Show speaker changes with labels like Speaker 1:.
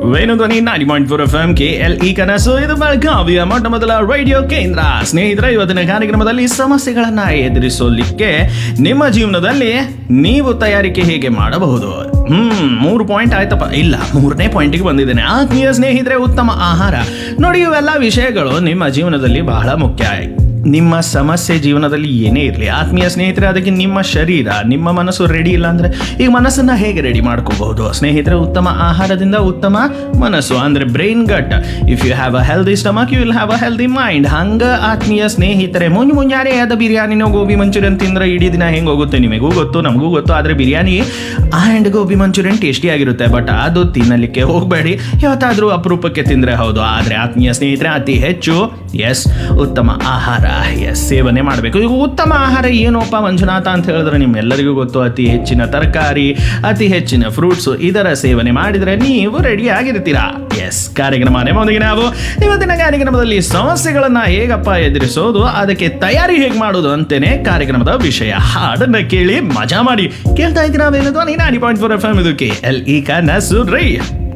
Speaker 1: ವೇಣುಧ್ವನಿ ninety point four F M K L E ಕನಸು ಇದು ಬೆಳಗಾವಿಯ ಮೊಟ್ಟ ಮೊದಲ ರೇಡಿಯೋ ಕೇಂದ್ರ ಸ್ನೇಹಿತರೆ ಇವತ್ತಿನ ಕಾರ್ಯಕ್ರಮದಲ್ಲಿ ಸಮಸ್ಯೆಗಳನ್ನ ಎದುರಿಸಲಿಕ್ಕೆ ನಿಮ್ಮ ಜೀವನದಲ್ಲಿ ನೀವು ತಯಾರಿಕೆ ಹೇಗೆ ಮಾಡಬಹುದು ಹ್ಮ್ ಮೂರು ಪಾಯಿಂಟ್ ಆಯ್ತಪ್ಪ ಇಲ್ಲ ಮೂರನೇ ಪಾಯಿಂಟ್ಗೆ ಬಂದಿದ್ದೇನೆ ಆತ್ಮೀಯ ಸ್ನೇಹಿತರೆ ಉತ್ತಮ ಆಹಾರ ನೋಡಿ ಇವೆಲ್ಲ ವಿಷಯಗಳು ನಿಮ್ಮ ಜೀವನದಲ್ಲಿ ಬಹಳ ಮುಖ್ಯ ನಿಮ್ಮ ಸಮಸ್ಯೆ ಜೀವನದಲ್ಲಿ ಏನೇ ಇರಲಿ ಆತ್ಮೀಯ ಸ್ನೇಹಿತರೆ ಅದಕ್ಕೆ ನಿಮ್ಮ ಶರೀರ ನಿಮ್ಮ ಮನಸ್ಸು ರೆಡಿ ಇಲ್ಲ ಅಂದ್ರೆ ಈಗ ಮನಸ್ಸನ್ನ ಹೇಗೆ ರೆಡಿ ಮಾಡ್ಕೋಬಹುದು ಸ್ನೇಹಿತರೆ ಉತ್ತಮ ಆಹಾರದಿಂದ ಉತ್ತಮ ಮನಸ್ಸು ಅಂದ್ರೆ brain gut if you have a healthy stomach you will have a healthy mind ಹಂಗ ಆತ್ಮೀಯ ಸ್ನೇಹಿತರೆ ಮುಂಜ್ ಮುಂಜಾನೆ ಆದ ಬಿರಿಯಾನಿನೋ ಗೋಬಿ ಮಂಚೂರಿಯನ್ ತಿಂದ್ರೆ ಇಡೀ ದಿನ ಹೆಂಗೆ ಹೋಗುತ್ತೆ ನಿಮಗೂ ಗೊತ್ತು ನಮಗೂ ಗೊತ್ತು ಆದರೆ biryani and gobi manchurian tasty ಆಗಿರುತ್ತೆ ಬಟ್ ಅದು ತಿನ್ನಲಿಕ್ಕೆ ಹೋಗಬೇಡಿ ಯಾವತ್ತಾದ್ರೂ ಅಪರೂಪಕ್ಕೆ ತಿಂದರೆ ಹೌದು ಆದರೆ ಆತ್ಮೀಯ ಸ್ನೇಹಿತರೆ ಅತಿ ಹೆಚ್ಚು ಎಸ್ ಉತ್ತಮ ಆಹಾರ ಎಸ್ ಸೇವನೆ ಮಾಡಬೇಕು ಈಗ ಉತ್ತಮ ಆಹಾರ ಏನೋಪ್ಪ ಮಂಜುನಾಥ ಅಂತ ಹೇಳಿದ್ರೆ ನಿಮ್ಮೆಲ್ಲರಿಗೂ ಗೊತ್ತು ಅತಿ ಹೆಚ್ಚಿನ ತರಕಾರಿ ಅತಿ ಹೆಚ್ಚಿನ ಫ್ರೂಟ್ಸು ಇದರ ಸೇವನೆ ಮಾಡಿದರೆ ನೀವು ರೆಡಿ ಆಗಿರ್ತೀರಾ ಎಸ್ ಕಾರ್ಯಕ್ರಮ ನಿಮ್ಮೊಂದಿಗೆ ನಾವು ಇವತ್ತಿನ ಕಾರ್ಯಕ್ರಮದಲ್ಲಿ ಸಮಸ್ಯೆಗಳನ್ನ ಹೇಗಪ್ಪ ಎದುರಿಸೋದು ಅದಕ್ಕೆ ತಯಾರಿ ಹೇಗೆ ಮಾಡೋದು ಅಂತೇನೆ ಕಾರ್ಯಕ್ರಮದ ವಿಷಯ ಹಾಡನ್ನ ಕೇಳಿ ಮಜಾ ಮಾಡಿ ಕೇಳ್ತಾ ಇದ್ದೀರಾ ನಾವೇನದು ನೀನು ಪಾಯಿಂಟ್ ಫೋರ್ ಎಫ್ ಎಮ್ ಇದಕ್ಕೆ ಎಲ್ ಈ ಕನಸು ರೈ